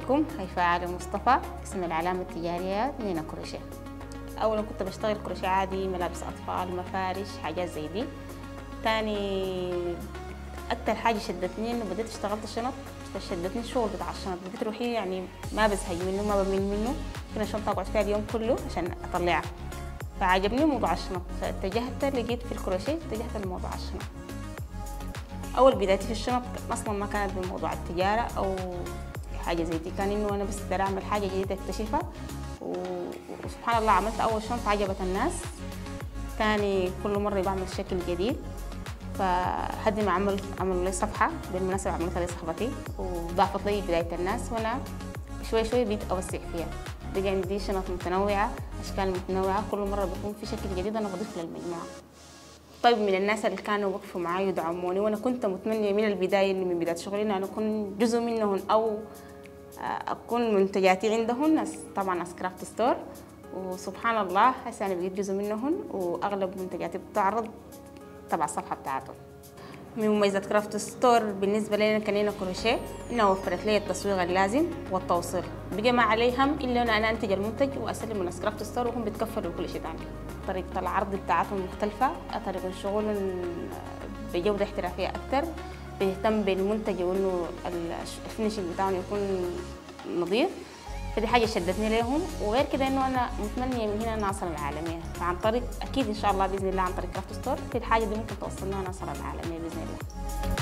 عليكم هيفاء علي مصطفى اسم العلامة التجارية نينا كروشيه أولا كنت بشتغل كروشيه عادي ملابس أطفال مفارش حاجات زي دي تاني أكتر حاجة شدتني إنه بديت اشتغلت شنط فشدتني الشغل بتاع الشنط بقيت روحي يعني ما بزهق منه ما بمل منه كنا شنطة أقعد فيها اليوم كله عشان أطلعها فعجبني موضوع الشنط فاتجهت لقيت في الكروشيه اتجهت لموضوع الشنط اول بدايتي في الشنط اصلا ما كانت بموضوع التجاره او حاجه زي دي كان انه انا بس بدي اعمل حاجه جديده اكتشفها و... وسبحان الله عملت اول شنطه عجبت الناس تاني كل مره بعمل شكل جديد فحد ما عمل عملوا لي صفحه بالمناسبه عملتها لي صاحبتي وضافت لي بدايه الناس وانا شوي شوي بقيت اوسع فيها بقى عندي شنط متنوعه اشكال متنوعه كل مره بيكون في شكل جديد انا بضيف للمجموعه طيب من الناس اللي كانوا وقفوا معي ودعموني وانا كنت متمنيه من البدايه انه من بدايه شغلي انه انا اكون جزء منهم او اكون منتجاتي عندهم ناس طبعا ناس كرافت ستور وسبحان الله هسه انا بقيت جزء منهم واغلب منتجاتي بتعرض تبع الصفحه بتاعتهم من مميزات كرافت ستور بالنسبة لنا كلينا كروشيه إنها وفرت لي التسويق اللازم والتوصيل بقى ما علي هم إلا أن أنا أنتج المنتج وأسلمه لناس كرافت ستور وهم بيتكفلوا بكل شيء تاني طريقة العرض بتاعتهم مختلفة طريقة الشغل بجودة احترافية أكتر بيهتم بالمنتج وإنه الفينشنج بتاعهم يكون نظيف فدي حاجة شدتني ليهم وغير كده إنه أنا متمنية من هنا أن أوصل العالمية فعن طريق أكيد إن شاء الله بإذن الله عن طريق كرافت ستور في الحاجة دي ممكن توصلنا نوصل العالمية بإذن الله